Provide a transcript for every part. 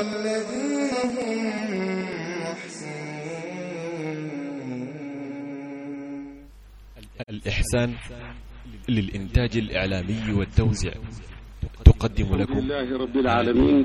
والذين هم محسنون الإحسان للإنتاج الإعلامي والتوزيع تقدم الحمد لكم لله رب العالمين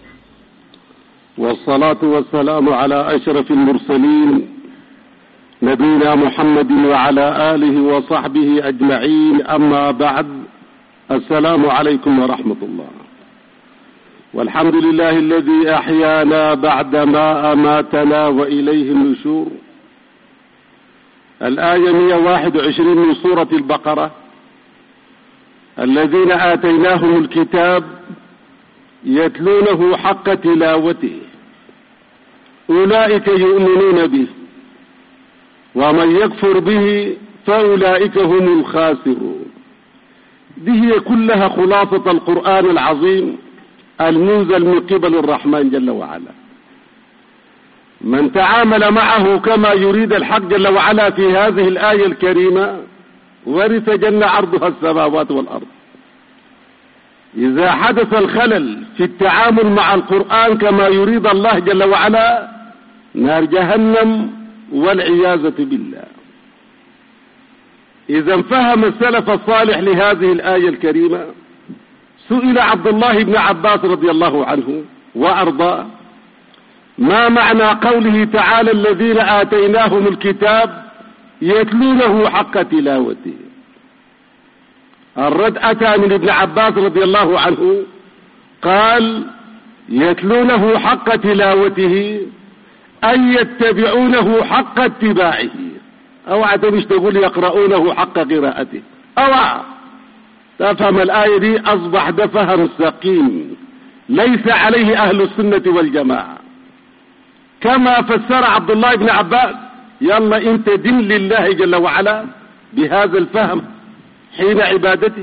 والصلاة والسلام على أشرف المرسلين نبينا محمد وعلى آله وصحبه أجمعين أما بعد السلام عليكم ورحمة الله والحمد لله الذي أحيانا بعدما أماتنا وإليه النشور الآية 121 من سورة البقرة الذين آتيناهم الكتاب يتلونه حق تلاوته أولئك يؤمنون به ومن يكفر به فأولئك هم الخاسرون دي هي كلها خلاصة القرآن العظيم المنزل من قبل الرحمن جل وعلا من تعامل معه كما يريد الحق جل وعلا في هذه الآية الكريمة ورث جنة عرضها السماوات والأرض إذا حدث الخلل في التعامل مع القرآن كما يريد الله جل وعلا نار جهنم والعياذة بالله إذا فهم السلف الصالح لهذه الآية الكريمة سئل عبد الله بن عباس رضي الله عنه وأرضاه ما معنى قوله تعالى الذين آتيناهم الكتاب يتلونه حق تلاوته الرد أتى من ابن عباس رضي الله عنه قال يتلونه حق تلاوته أي يتبعونه حق اتباعه اوعى مش تقول يقرؤونه حق قراءته اوعى تفهم الآية دي أصبح ده فهم سقيم ليس عليه أهل السنة والجماعة كما فسر عبد الله بن عباس يلا انت دين لله جل وعلا بهذا الفهم حين عبادته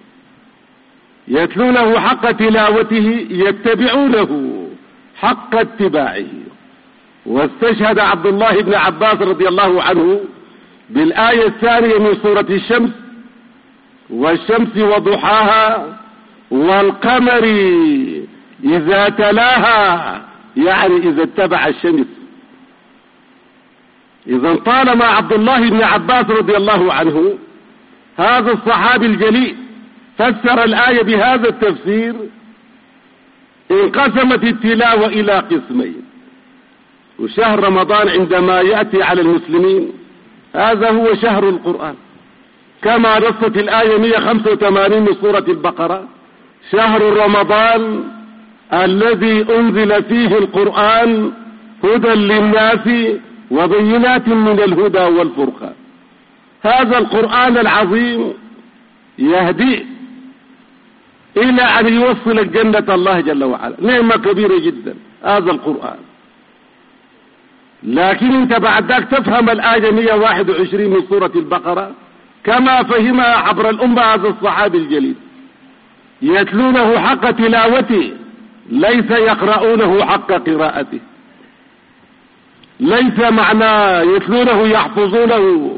يتلونه حق تلاوته يتبعونه حق اتباعه واستشهد عبد الله بن عباس رضي الله عنه بالآية الثانية من سورة الشمس والشمس وضحاها والقمر إذا تلاها يعني إذا اتبع الشمس إذا طالما عبد الله بن عباس رضي الله عنه هذا الصحابي الجليل فسر الآية بهذا التفسير انقسمت التلاوة إلى قسمين وشهر رمضان عندما يأتي على المسلمين هذا هو شهر القرآن كما نصت الآية 185 من سورة البقرة شهر رمضان الذي أنزل فيه القرآن هدى للناس وبينات من الهدى والفرقان هذا القرآن العظيم يهدي إلى أن يوصل الجنة الله جل وعلا نعمة كبيرة جدا هذا القرآن لكن انت بعد ذاك تفهم الآية 121 من سورة البقرة كما فهمها عبر الأمة هذا الصحابي الجليل يتلونه حق تلاوته ليس يقرؤونه حق قراءته ليس معنى يتلونه يحفظونه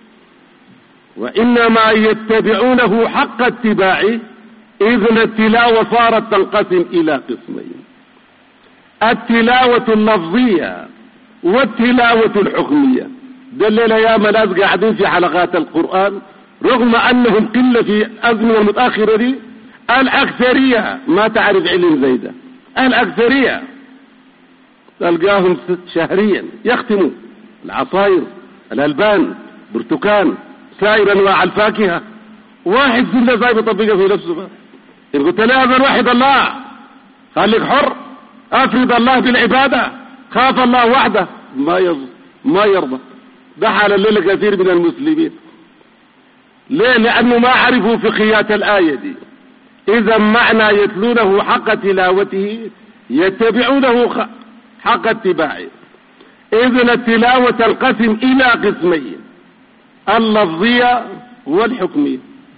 وإنما يتبعونه حق اتباعه إذن التلاوة صارت تنقسم إلى قسمين التلاوة اللفظية والتلاوة الحكمية دلل يا ناس قاعدين في حلقات القرآن رغم أنهم قلة في الأزمنة المتأخرة دي الأكثرية ما تعرف علم زي ده الأكثرية تلقاهم شهريا يختموا العصاير الألبان برتقان سائر أنواع الفاكهة واحد سنة زي بيطبقها في نفسه بقى إن قلت له هذا الواحد الله خليك حر أفرض الله بالعبادة خاف الله وحده ما يرضى ما يرضى ده حال الليلة كثير من المسلمين ليه لأنه ما عرفوا فقهيات الآية دي إذا معنى يتلونه حق تلاوته يتبعونه حق اتباعه إذن التلاوة تنقسم إلى قسمين اللفظية والحكمية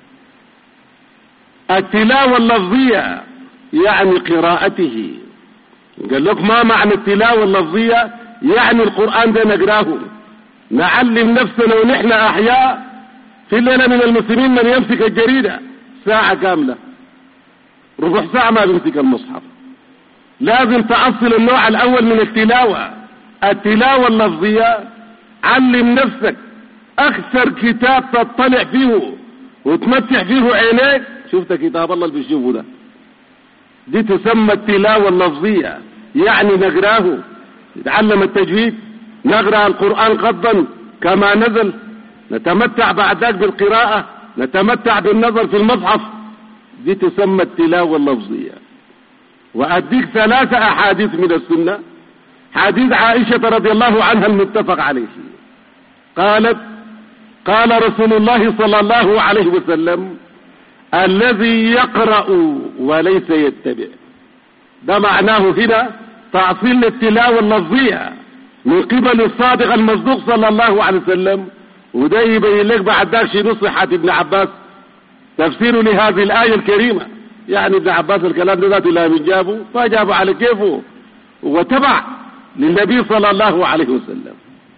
التلاوة اللفظية يعني قراءته قال لك ما معنى التلاوة اللفظية يعني القرآن ده نقراه نعلم نفسنا ونحن أحياء في لنا من المسلمين من يمسك الجريدة ساعة كاملة ربع ساعة ما بيمسك المصحف لازم تأصل النوع الأول من التلاوة التلاوة اللفظية علم نفسك أكثر كتاب تطلع فيه وتمتع فيه عينيك شفت كتاب الله اللي بيشوفه ده دي تسمى التلاوة اللفظية يعني نقراه نتعلم التجويد نقرأ القرآن قضا كما نزل نتمتع بعد ذلك بالقراءة نتمتع بالنظر في المصحف دي تسمى التلاوة اللفظية وأديك ثلاثة أحاديث من السنة حديث عائشة رضي الله عنها المتفق عليه قالت قال رسول الله صلى الله عليه وسلم الذي يقرأ وليس يتبع ده معناه هنا تعصيل التلاوة اللفظية من قبل الصادق المصدوق صلى الله عليه وسلم وده يبين لك بعد ذاك شنو صحة ابن عباس تفسير لهذه الآية الكريمة يعني ابن عباس الكلام ده ذاته لا من جابه فجابه على كيفه وتبع للنبي صلى الله عليه وسلم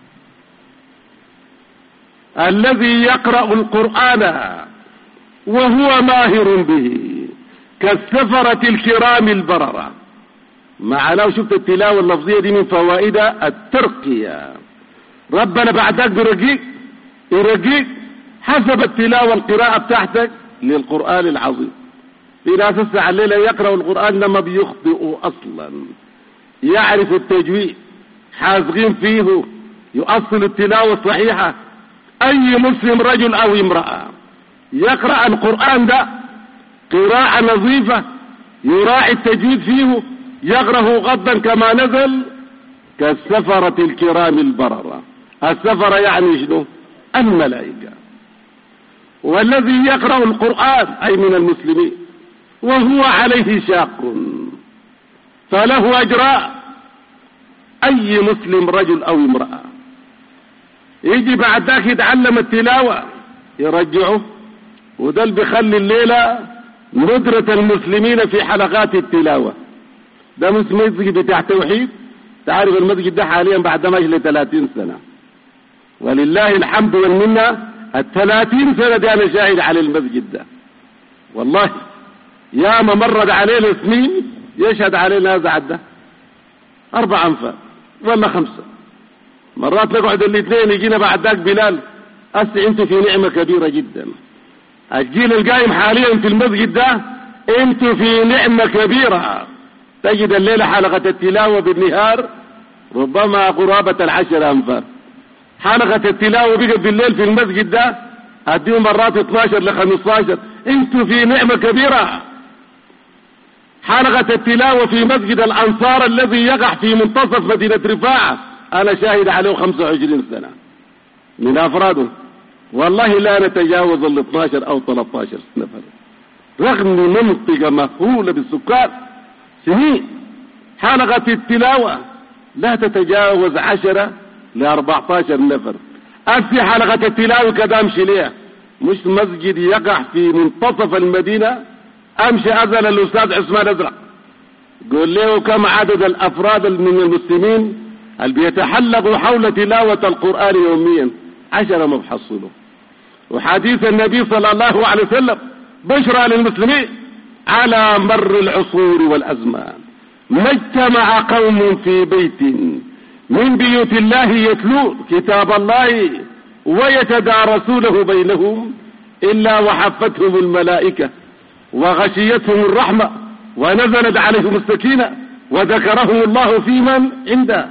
الذي يقرأ القرآن وهو ماهر به كالسفرة الكرام البررة معناه شفت التلاوة اللفظية دي من فوائدها الترقية ربنا بعدك برقيق يرقيق حسب التلاوة القراءة بتاعتك للقرآن العظيم في ناس الساعة الليلة يقرأ القرآن لما بيخطئوا أصلا يعرف التجويد حازغين فيه يؤصل التلاوة الصحيحة أي مسلم رجل أو امرأة يقرأ القرآن ده قراءة نظيفة يراعي التجويد فيه يقرأه غضا كما نزل كالسفرة الكرام البررة السفرة يعني شنو الملائكة والذي يقرأ القرآن أي من المسلمين وهو عليه شاق فله أجراء أي مسلم رجل أو امرأة يجي بعد ذاك يتعلم التلاوة يرجعه وده اللي بيخلي الليلة ندرة المسلمين في حلقات التلاوة ده مسجد بتاع توحيد تعرف المسجد ده حاليا بعد ما يجلي 30 سنة ولله الحمد والمنة الثلاثين سنة دي أنا شاهد على المسجد ده والله يا ما مرت علينا سنين يشهد علينا هذا عدة أربع أنفاق ولا خمسة مرات نقعد الاثنين يجينا بعد ذاك بلال أسي أنتوا في نعمة كبيرة جدا الجيل القايم حاليا في المسجد ده أنتوا في نعمة كبيرة تجد الليلة حلقة التلاوة بالنهار ربما قرابة العشر أنفار حلقة التلاوة بقت بالليل في المسجد ده أديهم مرات 12 ل 15 انتوا في نعمة كبيرة حلقة التلاوة في مسجد الأنصار الذي يقع في منتصف مدينة رفاعة أنا شاهد عليه 25 سنة من أفراده والله لا نتجاوز ال 12 أو 13 نفر رغم منطقة مهولة بالسكان سنين حلقة التلاوة لا تتجاوز عشرة ل 14 نفر أفي حلقة التلاوة كده أمشي ليها مش مسجد يقع في منتصف المدينة أمشي أزل الأستاذ عثمان أزرق قول له كم عدد الأفراد من المسلمين اللي بيتحلقوا حول تلاوة القرآن يوميا عشرة ما بحصلوا وحديث النبي صلى الله عليه وسلم بشرى للمسلمين على مر العصور والأزمان ما اجتمع قوم في بيت من بيوت الله يتلون كتاب الله ويتدارسونه بينهم إلا وحفتهم الملائكة وغشيتهم الرحمة ونزلت عليهم السكينة وذكرهم الله في من عنده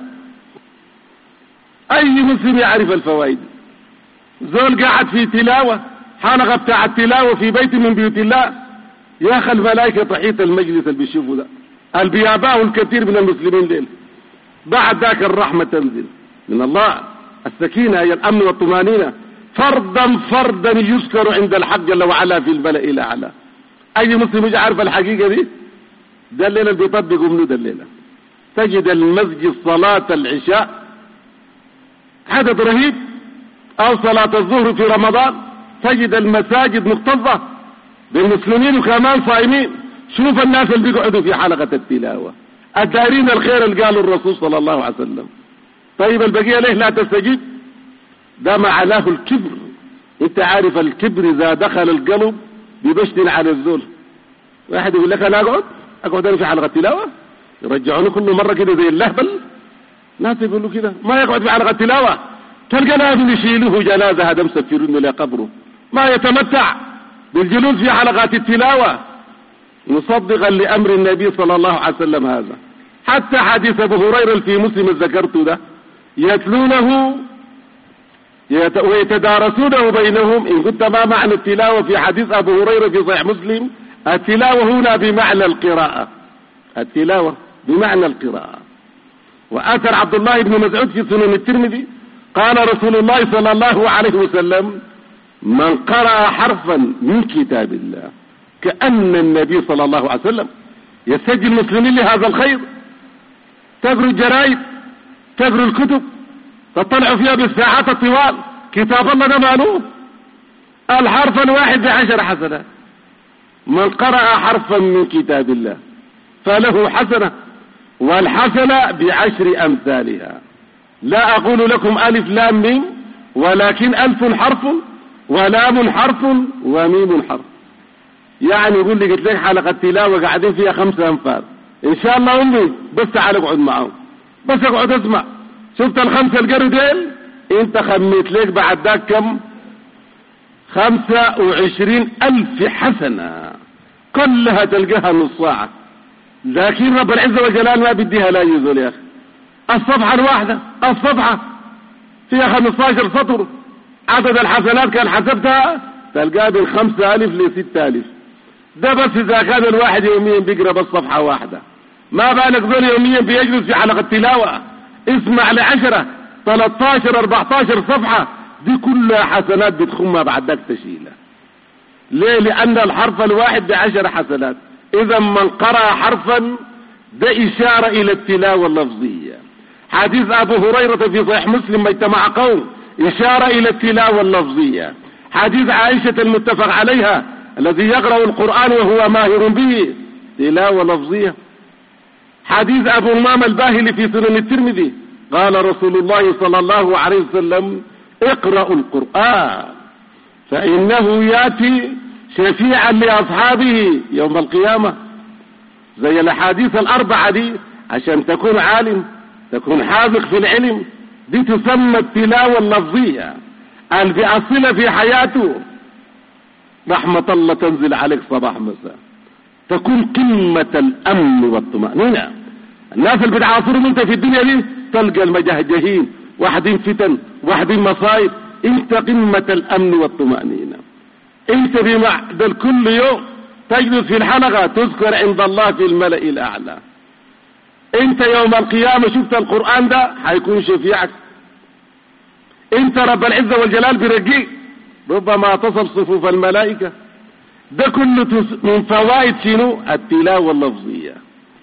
أي مسلم يعرف الفوائد زول قاعد في تلاوة حلقة بتاع التلاوة في بيت من بيوت الله يا أخي الملائكة تحيط المجلس اللي بيشوفوا ده البياباء الكثير من المسلمين ديل بعد ذاك الرحمة تنزل من الله السكينة هي الأمن والطمانينة فردا فردا يذكر عند الحق جل وعلا في الملأ الأعلى أي مسلم يجي عارف الحقيقة دي ده الليلة اللي بيطبقوا منه ده الليلة تجد المسجد صلاة العشاء عدد رهيب أو صلاة الظهر في رمضان تجد المساجد مكتظة بالمسلمين وكمان صايمين شوف الناس اللي بيقعدوا في حلقة التلاوة الدارين الخير اللي قالوا الرسول صلى الله عليه وسلم طيب البقية ليه لا تستجيب ده معناه الكبر انت عارف الكبر اذا دخل القلب بيبشتن على الزول واحد يقول لك انا اقعد اقعد انا في حلقة تلاوة يرجعونه كل مرة كده زي اللهبل ناس يقولوا كده ما يقعد في حلقة تلاوة تلقى ناس يشيلوه جنازة هذا مسفرون لقبره ما يتمتع بالجلوس في حلقات التلاوة مصدقا لأمر النبي صلى الله عليه وسلم هذا حتى حديث أبو هريرة في مسلم ذكرته ده يتلونه ويتدارسونه بينهم إن كنت ما معنى التلاوة في حديث أبو هريرة في صحيح مسلم التلاوة هنا بمعنى القراءة التلاوة بمعنى القراءة وأثر عبد الله بن مسعود في سنن الترمذي قال رسول الله صلى الله عليه وسلم من قرأ حرفا من كتاب الله كأن النبي صلى الله عليه وسلم يسجل المسلمين لهذا الخير تقروا الجرائد تقروا الكتب تطلعوا فيها بالساعات الطوال كتاب الله ده ماله الحرف الواحد بعشر حسنات من قرأ حرفا من كتاب الله فله حسنة والحسنة بعشر أمثالها لا أقول لكم ألف لام ميم ولكن ألف حرف ولام حرف وميم حرف يعني يقول لي قلت لك حلقة تلاوة قاعدين فيها خمسة أنفار إن شاء الله أمي بس تعال اقعد معهم بس اقعد اسمع شفت الخمسة القري ديل انت خميت لك بعد ذاك كم خمسة وعشرين ألف حسنة كلها تلقاها نص ساعة لكن رب العزة والجلال ما بديها لا يزول يا أخي الصفحة الواحدة الصفحة فيها 15 سطر عدد الحسنات كان حسبتها تلقاها من خمسة ألف لستة ألف ده بس إذا كان الواحد يوميا بيقرأ بس صفحة واحدة ما بالك ذول يوميا بيجلس في حلقة تلاوة اسمع لعشرة 13 14 صفحة دي كلها حسنات بتخمها بعد ذاك تشيلها ليه لأن الحرف الواحد بعشر حسنات إذا من قرأ حرفا ده إشارة إلى التلاوة اللفظية حديث أبو هريرة في صحيح مسلم ما اجتمع قوم إشارة إلى التلاوة اللفظية حديث عائشة المتفق عليها الذي يقرأ القرآن وهو ماهر به تلاوة لفظية حديث أبو امام الباهلي في سنن الترمذي قال رسول الله صلى الله عليه وسلم اقرأوا القرآن فإنه يأتي شفيعا لأصحابه يوم القيامة زي الأحاديث الأربعة دي عشان تكون عالم تكون حاذق في العلم دي تسمى التلاوة اللفظية اللي بأصلها في حياته رحمة الله تنزل عليك صباح مساء تكون قمة الأمن والطمأنينة الناس اللي بتعاصرهم انت في الدنيا دي تلقى المجهجهين واحدين فتن واحدين مصايب انت قمة الأمن والطمأنينة انت بمعدل كل يوم تجلس في الحلقة تذكر عند الله في الملأ الأعلى انت يوم القيامة شفت القرآن ده حيكون شفيعك انت رب العزة والجلال برقيق ربما تصل صفوف الملائكة ده كله من فوائد شنو التلاوة اللفظية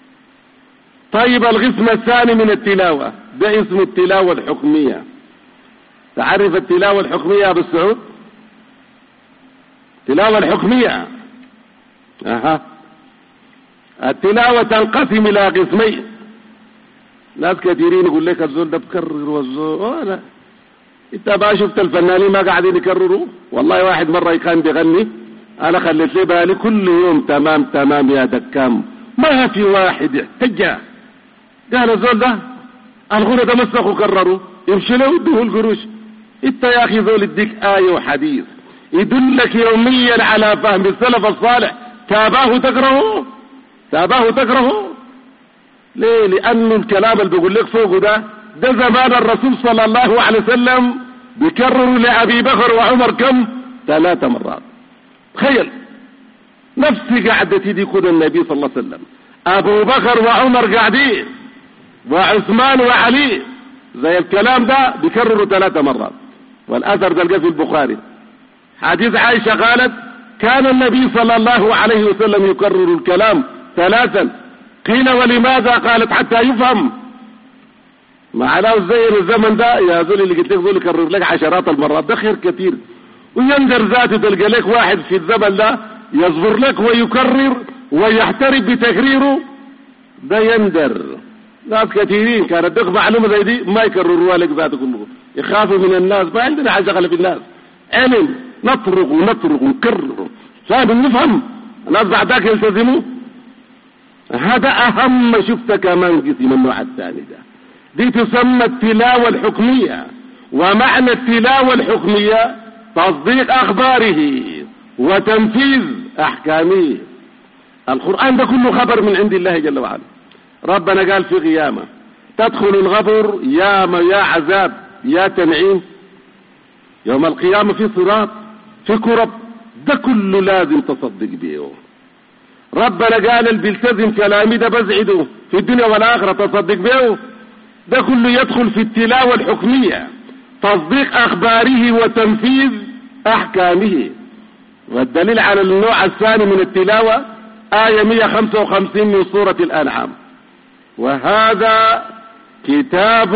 طيب القسم الثاني من التلاوة ده اسمه التلاوة الحكمية تعرف التلاوة الحكمية يا ابو السعود التلاوة الحكمية اها التلاوة تنقسم الى قسمين ناس كثيرين يقول لك الزول ده بكرر والزول لا انت ما شفت الفنانين ما قاعدين يكرروا والله واحد مرة كان بيغني انا خليت لي بالي كل يوم تمام تمام يا دكام ما في واحد احتج قال الزول ده الغنى ده مسخوا كرروا يمشي له وده القروش انت يا اخي ذول يديك آية وحديث يدلك يوميا على فهم السلف الصالح تاباه تكرهه تاباه تكرهه ليه لأنه الكلام اللي بيقول لك فوقه ده ده زمان الرسول صلى الله عليه وسلم بيكرروا لأبي بكر وعمر كم ثلاث مرات تخيل نفس قعدتي دي كده النبي صلى الله عليه وسلم أبو بكر وعمر قاعدين وعثمان وعلي زي الكلام ده بيكرروا ثلاث مرات والأثر ده في البخاري حديث عائشة قالت كان النبي صلى الله عليه وسلم يكرر الكلام ثلاثا قيل ولماذا قالت حتى يفهم معناه زي الزمن ده يا ذول اللي قلت لك ذول يكرر لك عشرات المرات ده خير كثير ويندر ذاته تلقى لك واحد في الزمن ده يصبر لك ويكرر ويحترف بتكريره ده يندر ناس كثيرين كانت تاخذ معلومه زي دي ما يكرروها لك ذاته كله يخافوا من الناس ما عندنا حاجه شغله في الناس علم نطرق ونطرق ونكرر فاهم نفهم الناس بعدك يلتزموا هذا أهم شفت كمان قسم النوع الثاني ده دي تسمى التلاوة الحكمية ومعنى التلاوة الحكمية تصديق أخباره وتنفيذ أحكامه القرآن ده كله خبر من عند الله جل وعلا ربنا قال في قيامة تدخل الغبر يا ما يا عذاب يا تنعيم يوم القيامة في صراط في كرب ده كله لازم تصدق بيه ربنا قال اللي بيلتزم كلامي ده بزعده في الدنيا والآخرة تصدق بيه ده كله يدخل في التلاوة الحكمية تصديق أخباره وتنفيذ أحكامه والدليل على النوع الثاني من التلاوة آية 155 من سورة الأنعام وهذا كتاب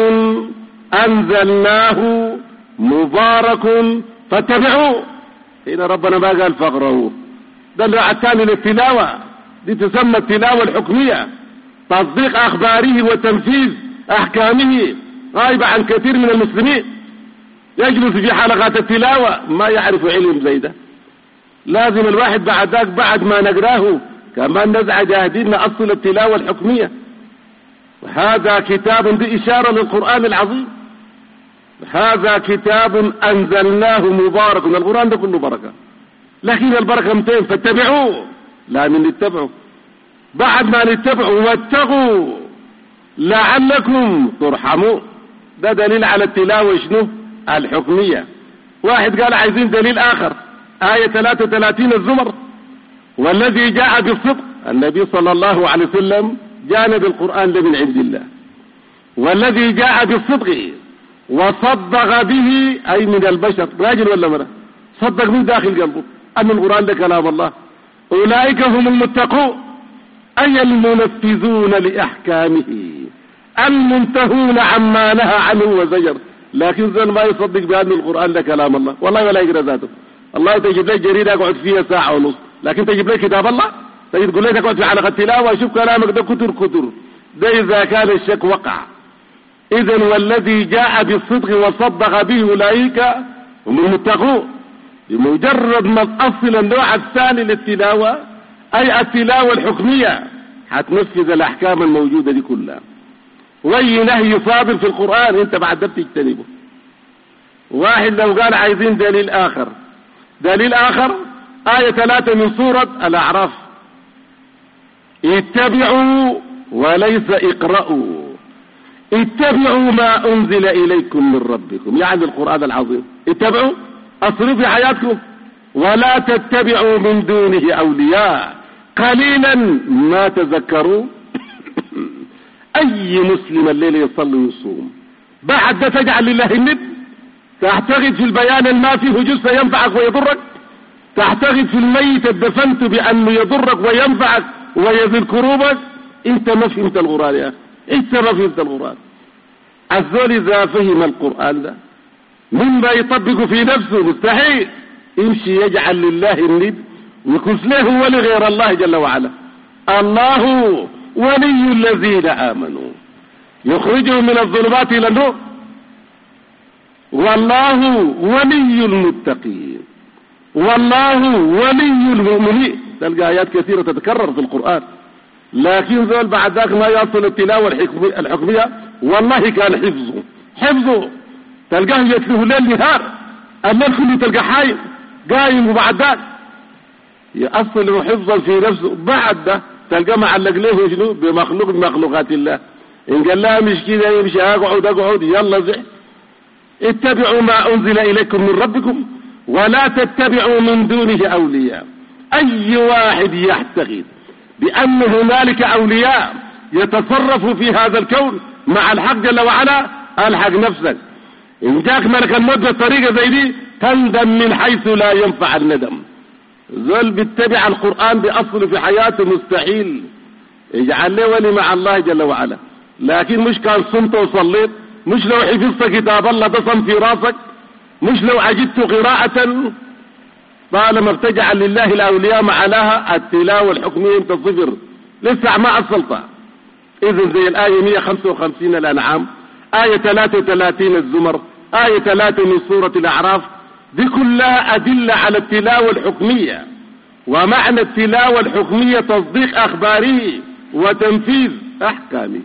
أنزلناه مبارك فاتبعوه هنا ربنا ما قال فاقرأوه ده النوع الثاني للتلاوة دي تسمى التلاوة الحكمية تصديق أخباره وتنفيذ أحكامه غايبة عن كثير من المسلمين يجلس في حلقات التلاوة ما يعرف علم زي ده لازم الواحد بعد ذاك بعد ما نقراه كمان نزع جاهدين نأصل التلاوة الحكمية هذا كتاب دي إشارة للقرآن العظيم هذا كتاب أنزلناه مبارك القرآن ده كله بركة لكن البركة متين فاتبعوه لا من نتبعوا بعد ما نتبعوا واتقوا لعلكم ترحمون ده دليل على التلاوة شنو الحكمية واحد قال عايزين دليل آخر آية 33 الزمر والذي جاء بالصدق النبي صلى الله عليه وسلم جاءنا بالقرآن ده من عند الله والذي جاء بالصدق وصدق به أي من البشر راجل ولا مرة صدق من داخل قلبه أن القرآن ده كلام الله أولئك هم المتقون أي المنفذون لأحكامه المنتهون عما نهى عنه وزجر لكن زين ما يصدق بأن القرآن ده كلام الله والله ولا يقرأ ذاته الله تجيب لك جريدة اقعد فيها ساعة ونص لكن تجيب لك كتاب الله تجي تقول لك اقعد في حلقة تلاوة شوف كلامك ده كتر كتر ده إذا كان الشك وقع إذا والذي جاء بالصدق وصدق به أولئك هم المتقون بمجرد ما تصل النوع الثاني للتلاوة أي التلاوة الحكمية هتنفذ الأحكام الموجودة دي كلها وأي نهي صادر في القرآن أنت بعد ده بتجتنبه واحد لو قال عايزين دليل آخر دليل آخر آية ثلاثة من سورة الأعراف اتبعوا وليس اقرأوا اتبعوا ما أنزل إليكم من ربكم يعني القرآن العظيم اتبعوا أصروا في حياتكم ولا تتبعوا من دونه أولياء قليلا ما تذكروا أي مسلم الليل يصلي ويصوم بعد ده تجعل لله الند تعتقد في البيان ما فيه جزء ينفعك ويضرك تعتقد في الميت الدفنت بأنه يضرك وينفعك ويزيل كروبك انت ما فهمت القرآن يا اخي انت ما فهمت القرآن الزول اذا فهم القرآن ده مما يطبق في نفسه مستحيل يمشي يجعل لله الند ويكون له ولي غير الله جل وعلا الله ولي الذين آمنوا يخرجهم من الظلمات إلى النور والله ولي المتقين والله ولي المؤمنين تلقى آيات كثيرة تتكرر في القرآن لكن ذول بعد ذاك ما يصل التلاوة الحكمية والله كان حفظه حفظه تلقاه يتلوه ليل نهار الليل كله تلقى حايم قايم وبعد ذاك يأصل حفظا في نفسه بعد ده تلقى معلق له شنو بمخلوق من مخلوقات الله إن قال لها مش كده يمشي اقعد اقعد يلا زح اتبعوا ما أنزل إليكم من ربكم ولا تتبعوا من دونه أولياء أي واحد يعتقد بأن هنالك أولياء يتصرفوا في هذا الكون مع الحق جل وعلا الحق نفسك إن جاك ملك الموت بالطريقة زي دي تندم من حيث لا ينفع الندم ذل بيتبع القرآن بأصل في حياته مستحيل يجعل لي ولي مع الله جل وعلا لكن مش كان صمت وصليت مش لو حفظت كتاب الله تصم في راسك مش لو عجبت قراءة طالما بتجعل لله الأولياء معناها التلاوة الحكمية انت صفر لسه ما أصلتها إذن زي الآية 155 الأنعام آية 33 الزمر آية 3 من سورة الأعراف دي كلها أدلة على التلاوة الحكمية ومعنى التلاوة الحكمية تصديق أخباره وتنفيذ أحكامه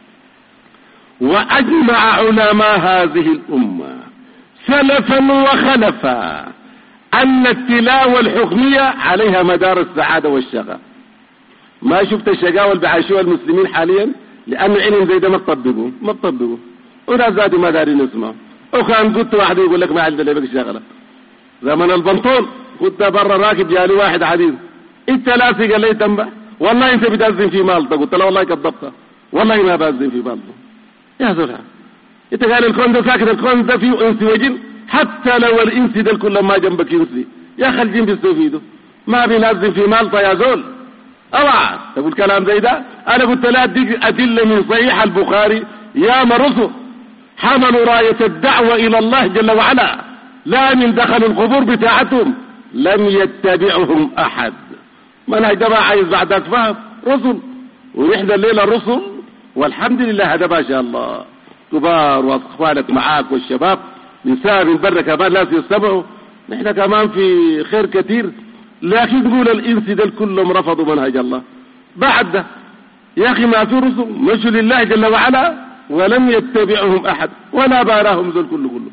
وأجمع علماء هذه الأمة سلفا وخلفا أن التلاوة الحكمية عليها مدار السعادة والشقاء ما شفت الشقاوة اللي بعيشوها المسلمين حاليا لأن علم زي ده ما تطبقوا ما تطبقوا وناس ذاتي ما دارين اسمه وكان قلت واحد يقول لك ما عندنا بك شغلة زمن البنطون كنت برا راكب جالي واحد حديث انت لاسق لي تنبه والله انت بتأذن في مالطة قلت له والله كذبتها والله ما بأذن في مالطة يا زلمة انت قال الكون ده ساكن الكون ده فيه انس وجن حتى لو الانس ده كل ما جنبك انسي يا اخي الجن بيستفيدوا ما بينزل في مالطة يا زول اوعى تقول كلام زي ده انا قلت لا اديك ادله من صحيح البخاري يا مرسل حملوا راية الدعوة الى الله جل وعلا لا من دخلوا القبور بتاعتهم لم يتبعهم احد منهج ده بقى عايز بعدك فهم رسل ونحن الليلة رسل والحمد لله هذا ما شاء الله كبار واخوانك معاك والشباب من ساعة من برا كمان ناس يستمعوا نحن كمان في خير كثير لكن تقول الانس دول كلهم رفضوا منهج الله بعد ده يا اخي ما في رسل مشوا لله جل وعلا ولم يتبعهم احد ولا باراهم ذول كله كله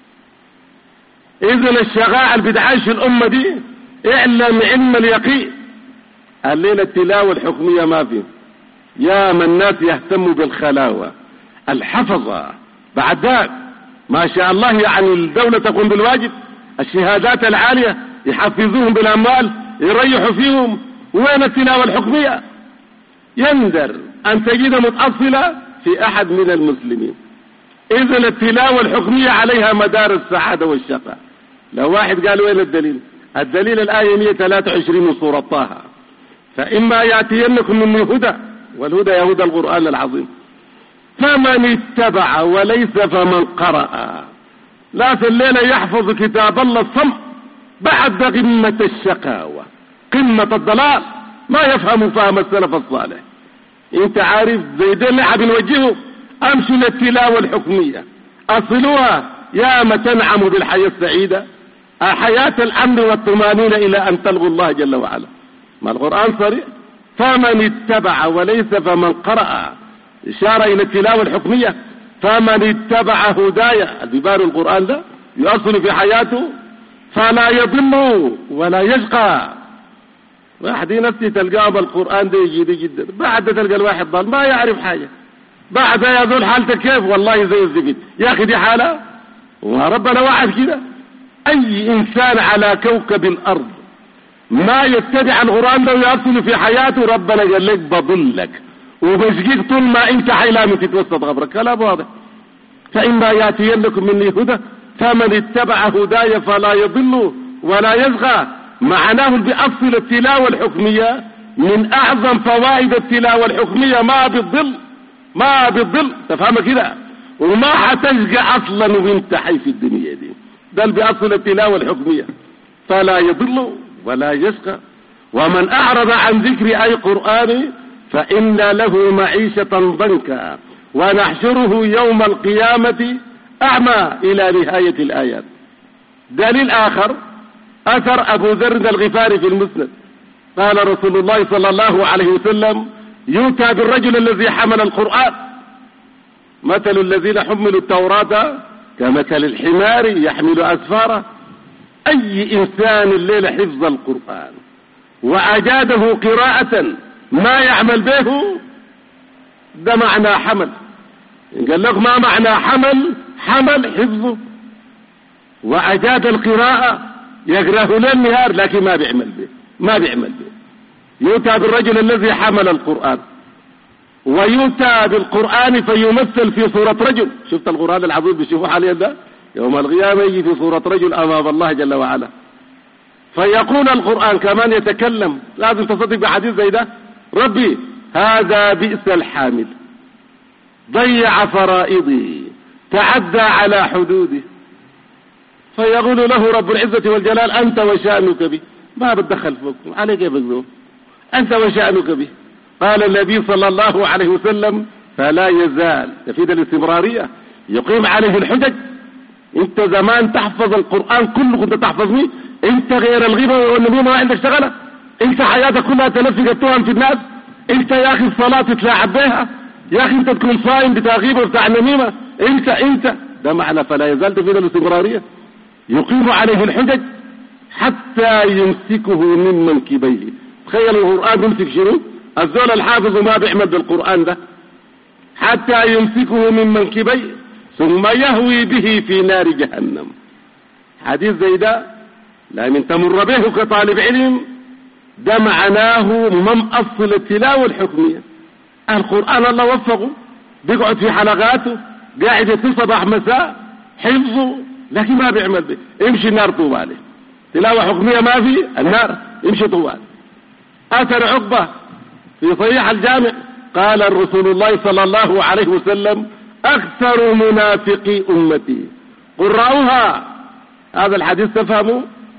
اذن الشغاعة اللي بتعيش الامة دي اعلم علم اليقين الليلة التلاوة الحكمية ما في يا من الناس يهتموا بالخلاوة الحفظة بعد ذاك ما شاء الله يعني الدولة تقوم بالواجب الشهادات العالية يحفظوهم بالأموال يريحوا فيهم وين التلاوة الحكمية يندر أن تجد متأصلة في أحد من المسلمين إذا التلاوة الحكمية عليها مدار السعادة والشقاء لو واحد قال وين الدليل الدليل الآية 123 من سورة طه فإما يأتينكم مني هدى والهدى يا هدى القرآن العظيم فمن اتبع وليس فمن قرأ لا في الليلة يحفظ كتاب الله الصم بعد قمة الشقاوة قمة الضلال ما يفهم فهم السلف الصالح انت عارف زي ده اللي بنوجهه امشوا للتلاوة الحكمية اصلوها يا ما تنعم بالحياة السعيدة حياة الامن والطمانينة الى ان تلغوا الله جل وعلا ما القرآن صريح فمن اتبع وليس فمن قرأ إشارة إلى التلاوة الحكمية فمن اتبع هدايا الببار القرآن ده يؤصل في حياته فلا يضل ولا يشقى واحد نفسي تلقاه بالقرآن ده يجيد جدا بعد تلقى الواحد ضال ما يعرف حاجة بعد يا ذول حالتك كيف والله زي الزبد يا أخي دي حالة وربنا وعد كده أي إنسان على كوكب الأرض ما يتبع القرآن ده ويصل في حياته ربنا قال لك بضلك وبشقيك طول ما انت حيلام تتوسط غبرك كلام واضح فإما يأتينكم مني هدى فمن اتبع هداي فلا يضل ولا يزغى معناه بأصل التلاوة الحكمية من أعظم فوائد التلاوة الحكمية ما بالظل ما بالظل تفهم كده وما حتشقى أصلا وانت حي في الدنيا دي بل بأصل التلاوة الحكمية فلا يضل ولا يشقى ومن أعرض عن ذكر أي قرآن فإن له معيشة ضنكا ونحشره يوم القيامة أعمى إلى نهاية الآيات دليل آخر أثر أبو ذر الغفاري في المسند قال رسول الله صلى الله عليه وسلم يؤتى بالرجل الذي حمل القرآن مثل الذين حملوا التوراة كمثل الحمار يحمل أسفاره أي إنسان الليلة حفظ القرآن وأجاده قراءة ما يعمل به ده معنى حمل قال لك ما معنى حمل حمل حفظه وأجاد القراءة يقرأه ليل نهار لكن ما بيعمل به ما بيعمل به يؤتى بالرجل الذي حمل القرآن ويؤتى بالقرآن فيمثل في صورة رجل شفت القرآن العظيم بيشوفوه حاليا ده يوم القيامة يجي في صورة رجل أمام الله جل وعلا فيقول القرآن كمان يتكلم لازم تصدق بحديث زي ده ربي هذا بئس الحامل ضيع فرائضي تعدى على حدودي فيقول له رب العزة والجلال أنت وشأنك به ما بتدخل فوقكم عليك يا بذوب أنت وشأنك به قال النبي صلى الله عليه وسلم فلا يزال تفيد الاستمرارية يقيم عليه الحجج انت زمان تحفظ القرآن كله كنت تحفظني انت غير الغيبة والنبي ما عندك شغلة انت حياتك كلها تلفق التهم في الناس انت يا اخي الصلاة تتلاعب بها يا اخي انت تكون صايم بتاع غيبة بتاع نميمة انت انت ده معنى فلا يزال تفيد الاستمرارية يقيم عليه الحجج حتى يمسكه من منكبيه تخيل القرآن يمسك شنو الزول الحافظ ما بيعمل بالقرآن ده حتى يمسكه من منكبيه ثم يهوي به في نار جهنم حديث زي ده لمن تمر به كطالب علم ده معناه ممأصل التلاوة الحكمية القرآن الله وفقه بيقعد في حلقاته قاعد يتصل صباح مساء حفظه لكن ما بيعمل به امشي النار طوالي تلاوة حكمية ما في النار امشي طوال أثر عقبة في صحيح الجامع قال الرسول الله صلى الله عليه وسلم أكثر منافقي أمتي قرأوها هذا الحديث تفهموا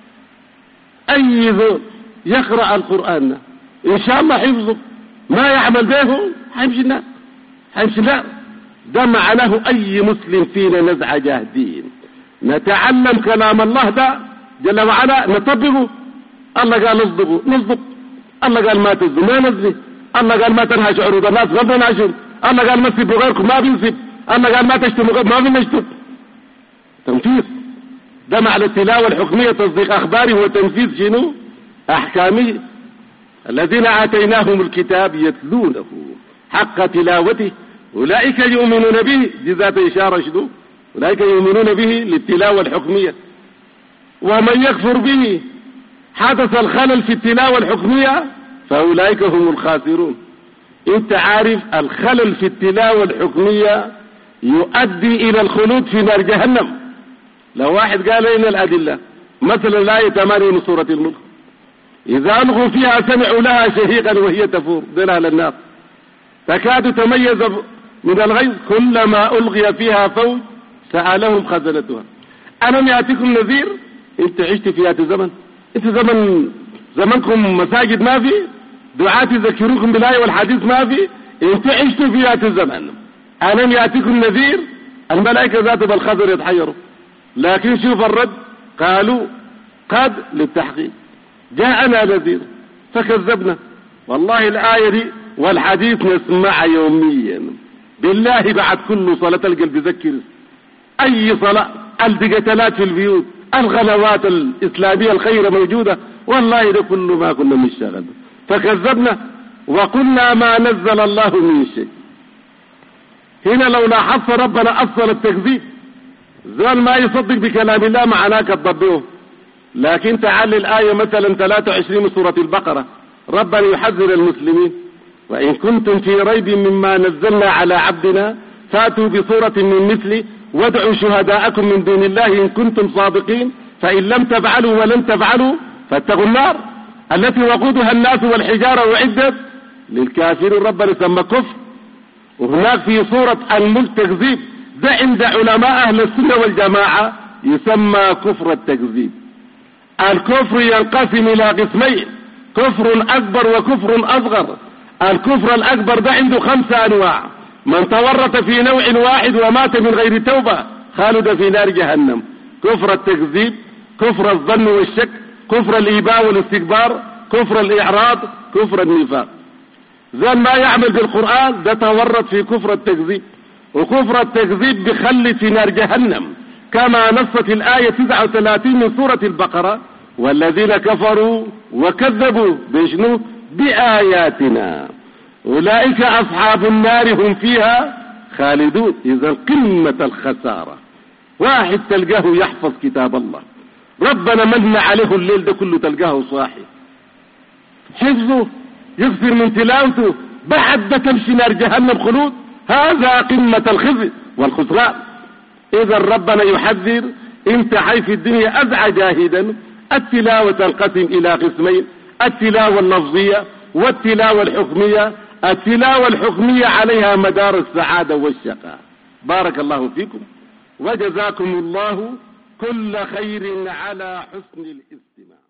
أي ذو يقرأ القرآن إن شاء الله حفظه ما يعمل به حيمشي النار حيمشي النار ده معناه أي مسلم فينا نزعة جاهدين نتعلم كلام الله ده جل وعلا نطبقه الله قال نصدقه نصدق الله قال ما تزني ما نزني الله قال ما تنهش عروض الناس غض ناشر الله قال ما تسبوا غيركم ما بنسب الله قال ما تشتموا غير ما بنشتم تنفيذ ده معنى التلاوة الحكمية تصديق أخباره وتنفيذ شنو أحكامه الذين آتيناهم الكتاب يتلونه حق تلاوته أولئك يؤمنون به دي ذات إشارة شنو أولئك يؤمنون به للتلاوة الحكمية ومن يكفر به حدث الخلل في التلاوة الحكمية فأولئك هم الخاسرون انت عارف الخلل في التلاوة الحكمية يؤدي إلى الخلود في نار جهنم لو واحد قال إن الأدلة مثلا الآية 8 من سورة الملك إذا ألغوا فيها سمعوا لها شهيقا وهي تفور دلها النار تكاد تميز من الغيظ كلما ألغي فيها فوج سألهم خزنتها ألم يأتكم نذير انت عشت في هذا الزمن انت زمن زمنكم مساجد ما في دعاة يذكرونكم بالآية والحديث ما في انت عشت في هذا الزمن ألم يأتكم نذير الملائكة ذات بالخضر يتحيروا لكن شوف الرد قالوا قد للتحقيق جاءنا نذير فكذبنا والله الآية دي والحديث نسمع يوميا بالله بعد كل صلاة القلب يذكر أي صلاة القتالات في البيوت الغلوات الإسلامية الخيرة موجودة والله ده كل ما كنا نشتغل فكذبنا وقلنا ما نزل الله من شيء هنا لو لاحظت ربنا أصل التكذيب زول ما يصدق بكلام الله معناه كذبوه لكن تعال الآية مثلا 23 من سورة البقرة ربنا يحذر المسلمين وإن كنتم في ريب مما نزلنا على عبدنا فاتوا بصورة من مثله وادعوا شهداءكم من دون الله إن كنتم صادقين فإن لم تفعلوا ولن تفعلوا فاتقوا النار التي وقودها الناس والحجارة وعدت للكافرين ربنا سمى كفر وهناك في سورة الملك تكذيب ده عند علماء أهل السنة والجماعة يسمى كفر التكذيب الكفر ينقسم إلى قسمين كفر أكبر وكفر أصغر الكفر الأكبر ده عنده خمسة أنواع من تورط في نوع واحد ومات من غير توبة خالد في نار جهنم كفر التكذيب كفر الظن والشك كفر الإيباء والاستكبار كفر الإعراض كفر النفاق زين ما يعمل بالقرآن ده تورط في كفر التكذيب وكفر التكذيب بخلي في نار جهنم كما نصت الآية 39 من سورة البقرة والذين كفروا وكذبوا بشنو بآياتنا أولئك أصحاب النار هم فيها خالدون إذا قمة الخسارة واحد تلقاه يحفظ كتاب الله ربنا من عليه الليل ده كله تلقاه صاحي حفظه يكثر من تلاوته بعد ده تمشي نار جهنم خلود هذا قمة الخزي والخسران إذا ربنا يحذر انت حي في الدنيا أدعى جاهدا التلاوة تنقسم إلى قسمين التلاوة اللفظية والتلاوة الحكمية التلاوة الحكمية عليها مدار السعادة والشقاء بارك الله فيكم وجزاكم الله كل خير على حسن الاستماع